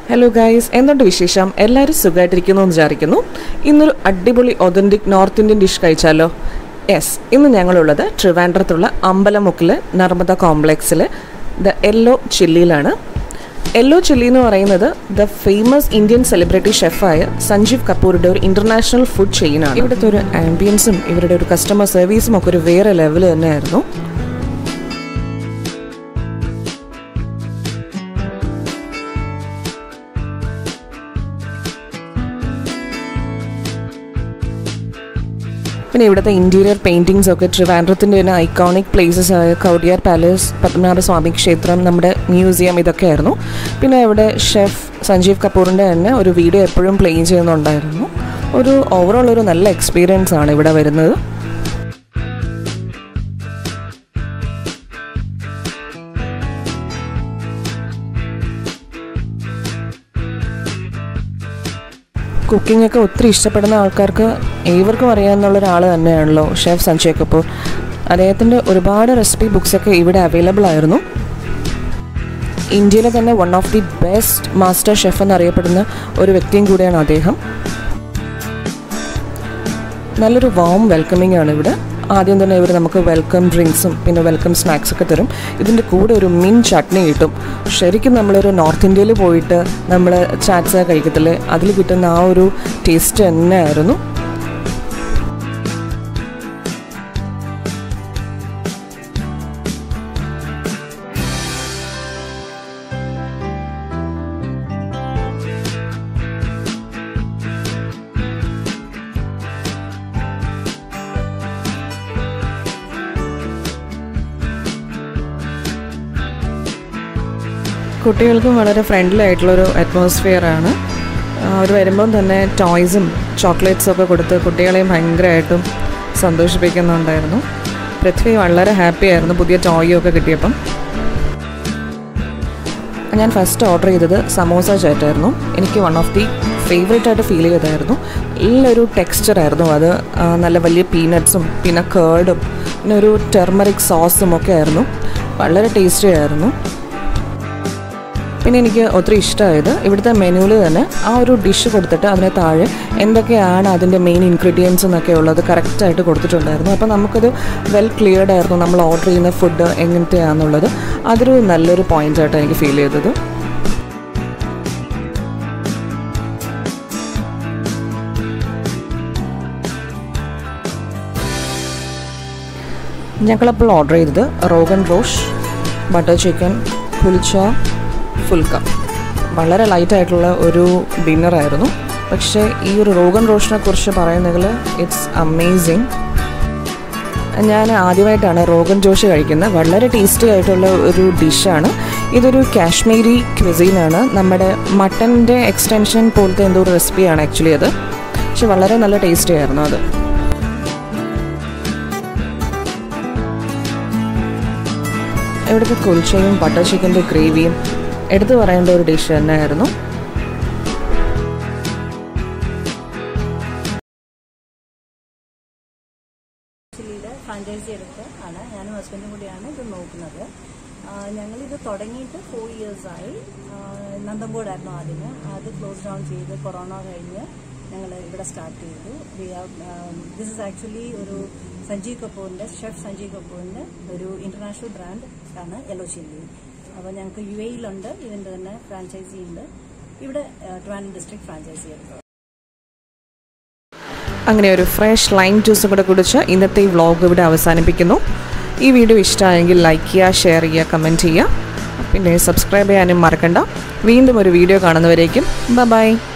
hello guys എന്തുണ്ട് വിശേഷം എല്ലാവരും സുഖമായിട്ടിരിക്കുന്നു എന്ന് വിചാരിക്കുന്നു ഇന്നൊരു അടിപൊളി ഒതൻറ്റിക് നോർത്ത് ഇന്ത്യൻ ഡിഷ് കഴിച്ചാലോ യെസ് ഇന്ന് ഞങ്ങളുള്ളത് ട്രിവാൻഡ്രത്തുള്ള അമ്പലമുക്കിൽ നർമ്മദ കോംപ്ലക്സിൽ ദ യെല്ലോ ചില്ലിയിലാണ് യെല്ലോ ചില്ലി എന്ന് പറയുന്നത് ദ ഫേമസ് ഇന്ത്യൻ സെലിബ്രിറ്റി ഷെഫായ സഞ്ജീവ് കപൂറിൻ്റെ ഒരു ഇൻ്റർനാഷണൽ ഫുഡ് ചെയിനാണ് ഇവിടുത്തെ ഒരു ആംബിയൻസും ഇവരുടെ ഒരു കസ്റ്റമർ സർവീസും ഒക്കെ ഒരു വേറെ ലെവൽ തന്നെയായിരുന്നു പിന്നെ ഇവിടുത്തെ ഇൻറ്റീരിയർ പെയിൻറ്റിങ്സ് ഒക്കെ ട്രിവാൻഡ്രത്തിൻ്റെ തന്നെ ഐക്കോണിക് പ്ലേസസ് ആയ കൗടിയാർ പാലസ് പത്മനാഭ സ്വാമി ക്ഷേത്രം നമ്മുടെ മ്യൂസിയം ഇതൊക്കെയായിരുന്നു പിന്നെ ഇവിടെ ഷെഫ് സഞ്ജീവ് കപൂറിൻ്റെ തന്നെ ഒരു വീഡിയോ എപ്പോഴും പ്ലേ ചെയ്യുന്നുണ്ടായിരുന്നു ഒരു ഓവറോൾ ഒരു നല്ല എക്സ്പീരിയൻസ് ആണ് ഇവിടെ വരുന്നത് കുക്കിംഗ് ഒക്കെ ഒത്തിരി ഇഷ്ടപ്പെടുന്ന ആൾക്കാർക്ക് ഏവർക്കും അറിയാവുന്ന ഒരാൾ തന്നെയാണല്ലോ ഷെഫ് സഞ്ജയ് കപൂർ അദ്ദേഹത്തിൻ്റെ ഒരുപാട് റെസിപ്പി ബുക്സൊക്കെ ഇവിടെ അവൈലബിൾ ആയിരുന്നു ഇന്ത്യയിലെ തന്നെ one of the best master chef എന്നറിയപ്പെടുന്ന ഒരു വ്യക്തിയും കൂടിയാണ് അദ്ദേഹം നല്ലൊരു വാം വെൽക്കമിംഗ് ആണ് ഇവിടെ ആദ്യം തന്നെ ഇവർ നമുക്ക് വെൽക്കം ഡ്രിങ്ക്സും പിന്നെ വെൽക്ം സ്നാക്സ് ഒക്കെ തരും ഇതിൻ്റെ കൂടെ ഒരു മിൻ ചട്നി കിട്ടും ശരിക്കും നമ്മളൊരു നോർത്ത് ഇന്ത്യയിൽ പോയിട്ട് നമ്മൾ ചാറ്റ്സ് കഴിക്കത്തില്ലേ അതിൽ കിട്ടുന്ന ആ ഒരു ടേസ്റ്റ് തന്നെയായിരുന്നു കുട്ടികൾക്കും വളരെ ഫ്രണ്ട്ലി ആയിട്ടുള്ളൊരു അറ്റ്മോസ്ഫിയർ ആണ് അവർ വരുമ്പം തന്നെ ടോയ്സും ചോക്ലേറ്റ്സും ഒക്കെ കൊടുത്ത് കുട്ടികളെയും ഭയങ്കരമായിട്ടും സന്തോഷിപ്പിക്കുന്നുണ്ടായിരുന്നു പൃഥ്വി വളരെ ഹാപ്പി ആയിരുന്നു പുതിയ ടോയും ഒക്കെ കിട്ടിയപ്പം ഞാൻ ഫസ്റ്റ് ഓർഡർ ചെയ്തത് സമോസ ചേട്ടായിരുന്നു എനിക്ക് വൺ ഓഫ് ദി ഫേവറേറ്റ് ആയിട്ട് ഫീൽ ചെയ്തായിരുന്നു നല്ലൊരു ടെക്സ്ചർ ആയിരുന്നു അത് നല്ല വലിയ പീനട്ട്സും പിന്നെ കേർഡും പിന്നെ ഒരു ടെർമറിക് സോസും ഒക്കെ ആയിരുന്നു വളരെ ടേസ്റ്റി ആയിരുന്നു പിന്നെ എനിക്ക് ഒത്തിരി ഇഷ്ടമായത് ഇവിടുത്തെ മെനുവിൽ തന്നെ ആ ഒരു ഡിഷ് കൊടുത്തിട്ട് അതിന് താഴെ എന്തൊക്കെയാണ് അതിൻ്റെ മെയിൻ ഇൻഗ്രീഡിയൻസ് എന്നൊക്കെ ഉള്ളത് കറക്റ്റായിട്ട് കൊടുത്തിട്ടുണ്ടായിരുന്നു അപ്പോൾ നമുക്കത് വെൽ ക്ലിയർഡ് ആയിരുന്നു നമ്മൾ ഓർഡർ ചെയ്യുന്ന ഫുഡ് എങ്ങനത്തെയാണെന്നുള്ളത് അതൊരു നല്ലൊരു പോയിൻ്റായിട്ട് എനിക്ക് ഫീൽ ചെയ്തത് ഞങ്ങളപ്പോൾ ഓർഡർ ചെയ്തത് റോഗൻ റോഷ് ബട്ടർ ചിക്കൻ കുൽച്ച ഫുൽക്ക വളരെ ലൈറ്റ് ആയിട്ടുള്ള ഒരു ഡിന്നറായിരുന്നു പക്ഷേ ഈ ഒരു റോഗൻ റോഷിനെ കുറിച്ച് പറയുന്നതിൽ ഇറ്റ്സ് അമേസിങ് ഞാൻ ആദ്യമായിട്ടാണ് റോഗൻ ജോഷ് കഴിക്കുന്നത് വളരെ ടേസ്റ്റി ആയിട്ടുള്ള ഒരു ഡിഷാണ് ഇതൊരു കാശ്മീരി ക്വിസീനാണ് നമ്മുടെ മട്ടൻ്റെ എക്സ്റ്റൻഷൻ പോലത്തെ എന്തോ ഒരു റെസിപ്പിയാണ് ആക്ച്വലി അത് പക്ഷെ വളരെ നല്ല ടേസ്റ്റി ആയിരുന്നു അത് ഇവിടുത്തെ കുൽച്ചയും ബട്ടർ ചിക്കൻ്റെ ഗ്രേവിയും എടുത്തു പറയേണ്ട ഒരു ഡിഷ് തന്നെയായിരുന്നു ചില്ലിയുടെ ഫ്രാഞ്ചൈസി എടുത്ത് ആണ് ഞാനും ഹസ്ബൻഡും കൂടിയാണ് ഇത് നോക്കുന്നത് ഞങ്ങളിത് തുടങ്ങിയിട്ട് ഫോർ ഇയേഴ്സായി നന്തമ്പോടായിരുന്നു ആദ്യമേ അത് ക്ലോസ് ഡൗൺ ചെയ്ത് കൊറോണ കഴിഞ്ഞ് ഞങ്ങൾ ഇവിടെ സ്റ്റാർട്ട് ചെയ്തു വി ദിസ് ഇസ് ആക്ച്വലി ഒരു സഞ്ജീവ് കപൂറിന്റെ ഷെഫ് സഞ്ജീവ് കപൂറിന്റെ ഒരു ഇന്റർനാഷണൽ ബ്രാൻഡ് ആണ് യെല്ലോ ചില്ലി അപ്പോൾ ഞങ്ങൾക്ക് യു എയിലുണ്ട് ഇതിന്റെ തന്നെ ഫ്രാഞ്ചൈസി ഉണ്ട് ഇവിടെ ട്രിവാൻഡ്രം ഡിസ്ട്രിക്ട് ഫ്രാഞ്ചൈസി എടുത്തു അങ്ങനെ ഒരു ഫ്രഷ് ലൈം ജ്യൂസും കൂടെ കുടിച്ച് ഇന്നത്തെ ഈ വ്ളോഗ് ഇവിടെ അവസാനിപ്പിക്കുന്നു ഈ വീഡിയോ ഇഷ്ടമായെങ്കിൽ ലൈക്ക് ചെയ്യുക ഷെയർ ചെയ്യുക കമൻറ്റ് ചെയ്യുക പിന്നെ സബ്സ്ക്രൈബ് ചെയ്യാനും മറക്കണ്ട വീണ്ടും ഒരു വീഡിയോ കാണുന്നവരേക്കും ബ ബൈ